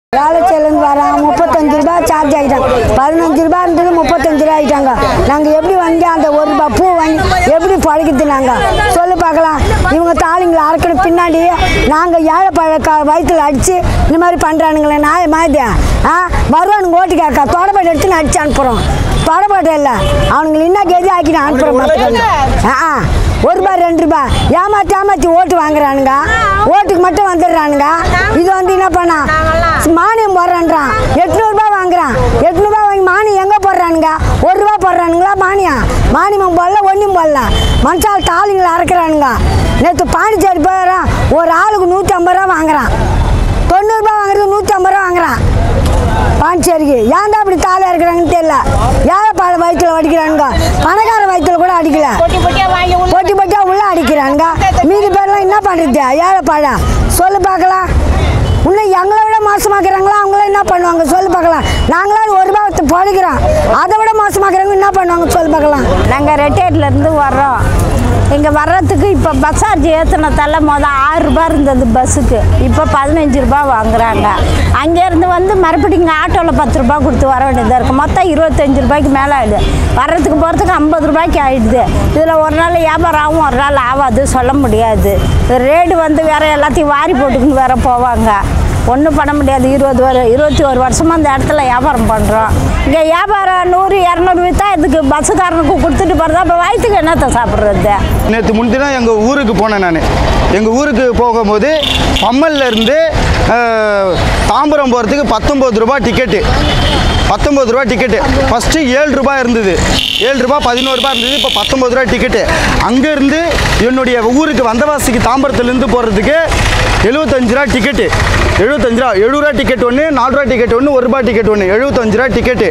வேலைச்சேலேருந்து வரான் முப்பத்தஞ்சு ரூபாய் சார்ஜ் ஆகிட்டாங்க பதினஞ்சு ரூபாய் இருந்தது முப்பத்தஞ்சு ரூபா ஆகிட்டாங்க நாங்கள் எப்படி வாங்கி அந்த ஒரு ரூபாய் பூ வாங்கி எப்படி பழகிட்டு நாங்கள் சொல்லு பார்க்கலாம் இவங்க தாலிங்களை அறக்கணும் பின்னாடி நாங்கள் ஏழை பழக்க வயிற்றுல அடித்து இந்த மாதிரி பண்ணுறானுங்களே நாய் மாதிரி ஆ வருவானுங்க ஓட்டு கேட்க தொடப்பாடு எடுத்து அடிச்சு அனுப்புகிறோம் தொடப்பாடு இல்லை அவனுங்களை என்ன கெதி ஆக்கி நான் அனுப்புகிறோம் பார்த்துக்கோங்க ஆ ஆ ஒரு ரூபாய் ரெண்டு ரூபாய் ஏமாற்றி ஏமாற்றி ஓட்டு வாங்குறானுங்க ஓட்டுக்கு மட்டும் வந்துடுறானுங்க இது வந்து என்ன பண்ணா மானியம் போடுறான்றான் எட்நூறுபா வாங்குறான் எட்நூறுபா வாங்கி மானியம் எங்கே போடுறானுங்க ஒரு ரூபா போடுறானுங்களா மானியம் மானியம் போடல ஒன்றும் போடல மனுஷால் தாலிங்களை அறக்குறானுங்க நேற்று பாண்டிச்சேரி போகிறான் ஒரு ஆளுக்கு நூற்றி ஐம்பது ரூபா வாங்குறான் தொண்ணூறுபா வாங்குறது நூற்றி ஐம்பது ரூபா வாங்குறான் பாண்டிச்சேரிக்கு ஏன்டா இப்படி தாலி இருக்கிறாங்கன்னு தெரியல ஏழை பாட வயிற்றுல அடிக்கிறானுங்க பணக்கார வயிற்றுல கூட அடிக்கல பொட்டி பொட்டியா வாங்கி உள்ள பொட்டி பொட்டியா உள்ள அடிக்கிறானுங்க மீதி பேர்லாம் என்ன பண்ணுறது ஏழை பாழா சொல்லு பார்க்கலாம் இன்னும் எங்களை விட மோசமாக்குறாங்களா அவங்களாம் என்ன பண்ணுவாங்க சொல்லு பார்க்கலாம் நாங்களாம் ஒரு ரூபாய் பழகிறோம் அதை விட மோசமாக்குறவங்க என்ன பண்ணுவாங்க சொல்லு பார்க்கலாம் நாங்கள் ரெட்டேட்லேருந்து வர்றோம் இங்கே வர்றதுக்கு இப்போ பஸ் சார்ஜ் ஏற்றினதால மொதல் ஆறு ரூபாய் இருந்தது பஸ்ஸுக்கு இப்போ பதினஞ்சு ரூபாய் வாங்குறாங்க அங்கேருந்து வந்து மறுபடியும் இங்கே ஆட்டோவில் பத்து ரூபாய் கொடுத்து வர வேண்டியதாக இருக்குது மொத்தம் இருபத்தஞ்சு ரூபாய்க்கு மேலே ஆகிடுது வர்றதுக்கு போகிறதுக்கு ஐம்பது ரூபாய்க்கு ஆகிடுது இதில் ஒரு நாள் வியாபாரம் ஆகும் ஒரு நாள் ஆகாது சொல்ல முடியாது ரேடு வந்து வேறு எல்லாத்தையும் வாரி போட்டுக்குன்னு வேற போவாங்க ஒன்றும் பண்ண முடியாது இருபது வரு இருபத்தி ஒரு வருஷமாக அந்த இடத்துல வியாபாரம் பண்ணுறோம் இங்கே வியாபாரம் நூறு இரநூறு விற்றா இதுக்கு பஸ்ஸுக்காரனுக்கு கொடுத்துட்டு போகிறதா அப்போ வயிற்றுக்கு என்னத்தை சாப்பிட்றது நேற்று முன்தினம் எங்கள் ஊருக்கு போனேன் நான் எங்கள் ஊருக்கு போகும்போது பம்மல்ல இருந்து அஹ், தாம்பரம் போகிறதுக்கு பத்தொம்பது ரூபாய் டிக்கெட்டு பத்தொம்பது ரூபா டிக்கெட்டு ஃபஸ்ட்டு ஏழு ரூபாய் இருந்தது ஏழு ரூபாய் பதினோரு ரூபாய் இருந்தது இப்போ பத்தொம்பது ரூபாய் டிக்கெட்டு அங்கேருந்து என்னுடைய ஊருக்கு வந்தவாசிக்கு தாம்பரத்துலேருந்து போகிறதுக்கு எழுபத்தஞ்சு ரூபா டிக்கெட்டு எழுபத்தஞ்சு ரூபா எழுபது ரூபா டிக்கெட் ஒன்று நாலு ரூபா டிக்கெட் ஒன்று ஒரு ரூபாய் டிக்கெட் ஒன்று எழுபத்தஞ்சு ரூபா டிக்கெட்டு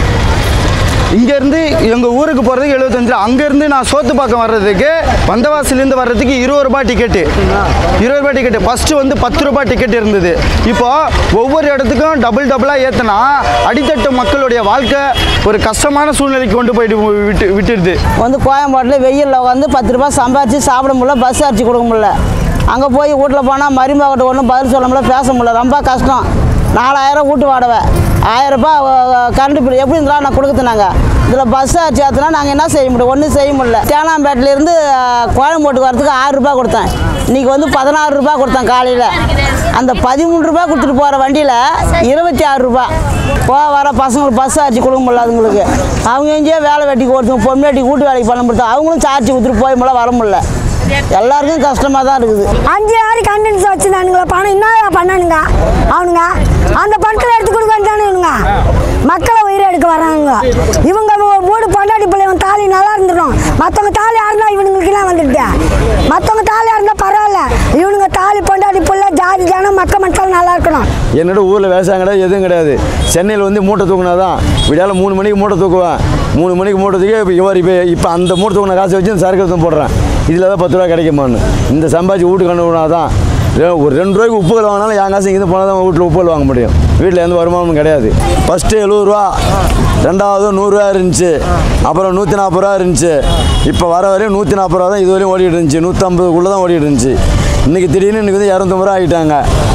இங்கேருந்து எங்கள் ஊருக்கு போகிறதுக்கு எழுபத்தஞ்சு ரூபா அங்கேருந்து நான் சோத்துப்பாக்கம் வர்றதுக்கு வந்தவாசிலேருந்து வர்றதுக்கு இருபது ரூபாய் டிக்கெட்டு இருபது ரூபாய் டிக்கெட்டு ஃபஸ்ட்டு வந்து பத்து ரூபாய் டிக்கெட் இருந்தது இப்போ ஒவ்வொரு இடத்துக்கும் டபுள் டபுளாக ஏற்றினா அடித்தட்டு மக்களுடைய வாழ்க்கை ஒரு கஷ்டமான சூழ்நிலைக்கு கொண்டு போயிட்டு விட்டு விட்டுடுது வந்து கோயம்பேட்டில் வெயிலில் வந்து பத்து ரூபாய் சம்பாரித்து சாப்பிட முடியல பஸ் அரிச்சு கொடுக்க முடியல அங்கே போய் வீட்டில் போனால் மருமகிட்ட ஒன்றும் பதில் சொல்ல முடியல பேச முடியல ரொம்ப கஷ்டம் நாலாயிரம் வீட்டு வாடகை ஆயிரரூபா கரண்ட் பில் எப்படி இருந்தாலும் நான் கொடுக்குறேனாங்க இதில் பஸ் அரிச்சு ஏற்றினா நாங்கள் என்ன செய்ய முடியும் ஒன்றும் செய்ய முடியல தேனாம்பேட்டிலேருந்து கோயம்பேட்டுக்கு வரதுக்கு ஆறு ரூபாய் கொடுத்தேன் இன்றைக்கி வந்து பதினாறு ரூபாய் கொடுத்தேன் காலையில் அந்த பதிமூணு ரூபாய் கொடுத்துட்டு போகிற வண்டியில் இருபத்தி ஆறு ரூபாய் போக வர பசங்களுக்கு பஸ் சார்ஜ் கொடுக்க முடியல அதுங்களுக்கு அவங்க எங்கேயோ வேலை வெட்டிக்கு ஒருத்தவங்க பொம்னாட்டிக்கு வீட்டு வேலைக்கு பண்ண முடியாது அவங்களும் சார்ஜ் கொடுத்துட்டு போய் முடியல வர முடியல எல்லாருக்கும் கஷ்டமாக தான் இருக்குது அஞ்சு ஆறு கண்டென்ஸ் வச்சுருந்தானுங்களா பணம் என்ன பண்ணானுங்க அவனுங்க அந்த பணத்தில் எடுத்து கொடுக்க வேண்டியதானே இவனுங்க மக்களை உயிரை எடுக்க வராங்க இவங்க வீ- வீடு பொண்டாட்டி பிள்ளைங்க தாலி நல்லா இருந்துடும் மற்றவங்க தாலி இருந்தா இவனுங்களுக்கெல்லாம் வந்துடுது மற்றவங்க தாலியாக இருந்தால் பரவாயில்ல இவனுங்க தாலி பொண்டாட்டி பிள்ளை ஜாதி ஜனம் மக்க மக்கள் நல்லா இருக்கணும் என்னோட ஊரில் விவசாயம் கிடையாது எதுவும் கிடையாது சென்னையில் வந்து மூட்டை தூக்குனா தான் விடியால மூணு மணிக்கு மூட்டை தூக்குவேன் மூணு மணிக்கு மூட்டை தூக்கி இப்போ இவர் இப்போ இப்போ அந்த மூட்டை தூக்கின காசை வச்சு இந்த சரக்கு எடுத்து போடுறேன் இதில் தான் பத்து ரூபா கிடைக்குமான்னு இந்த சம்பாதிச்சு வீட்டுக்கு அனுப்புனா தான் ரெ- ஒரு ரெண்டு ரூபாய்க்கு உப்பு கல் வாங்கினாலும் என் காசு இங்கேருந்து போனால் தான் வீட்டில் உப்பு கல் வாங்க முடியும் வீட்டில் எந்த வருமானமும் கிடையாது ஃபஸ்ட்டு எழுபது ரூபா ரெண்டாவது நூறுரூவா இருந்துச்சு அப்புறம் நூற்றி நாற்பது ரூபா இருந்துச்சு இப்போ வர வரையும் நூற்றி நாற்பது ரூபா தான் இது வரையும் ஓடிட்டு இருந்துச்சு நூற்றம்பதுக்குள்ளே தான் ஓடிட்டு இருந்துச்சு இன்றைக்கி திடீர்னு இன்றைக்கி வந்து இரநூத்தம்பது ரூபா ஆகிட்டாங்க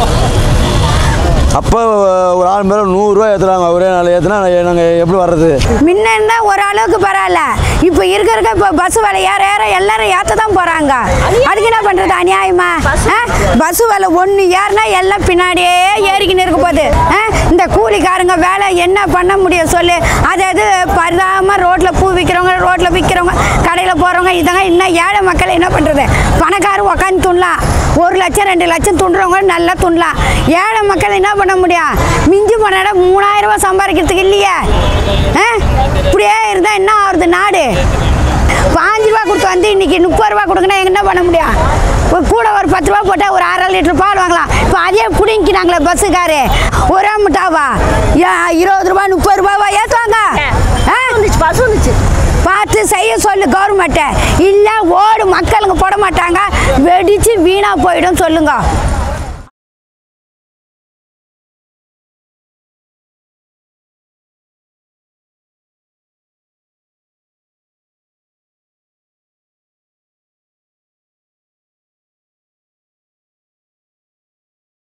அப்போ ஒரு ஆள் மேலே நூறுரூவா ஏற்றுறாங்க ஒரே நாள் ஏற்றுனா நாங்கள் எப்படி வர்றது முன்ன இருந்தா ஒரு அளவுக்கு பரவாயில்ல இப்போ இருக்க இருக்க இப்போ பஸ் விலை ஏற ஏற எல்லாரும் ஏற்ற தான் போகிறாங்க அதுக்கு என்ன பண்ணுறது அநியாயமா பஸ் விலை ஒன்று ஏறினா எல்லாம் பின்னாடியே ஏறிக்கின்னு இருக்க போகுது ஆ? இந்த கூலிக்காரங்க வேலை என்ன பண்ண முடியும் சொல்லு அதாவது பரிதாமல் ரோட்டில் பூ விற்கிறவங்க ரோட்டில் விற்கிறவங்க கடையில் போகிறவங்க இதங்க இன்னும் ஏழை மக்கள் என்ன பண்ணுறது பணக்காரர் உக்காந்து துண்ணலாம் ஒரு லட்சம் ரெண்டு லட்சம் துண்டுறவங்க நல்லா துண்ணலாம் ஏழை மக்கள் என்ன பண்ண முடியும் மிஞ்சி போனாட மூணாயிரம் ரூபாய் சம்பாதிக்கிறதுக்கு இல்லையே ஆ? இப்படியே இருந்தால் என்ன ஆகுறது நாடு பாஞ்சு ரூபா கொடுத்து வந்து இன்னைக்கு முப்பது ரூபா கொடுக்கணும் என்ன பண்ண முடியும் ஒரு கூட ஒரு பத்து ரூபா போட்டால் ஒரு அரை லிட்டர் பால் வாங்கலாம் இப்போ அதே பிடிங்கினாங்களே பஸ்ஸுக்காரு ஒரு முட்டாவா ஏன் இருபது ரூபா முப்பது ரூபாவா ஏற்றுவாங்க பஸ் வந்துச்சு பார்த்து செய்ய சொல்லு கவர்மெண்ட்டை இல்லை ஓடு மக்களுங்க போட மாட்டாங்க வெடிச்சு வீணாக போயிடும் சொல்லுங்க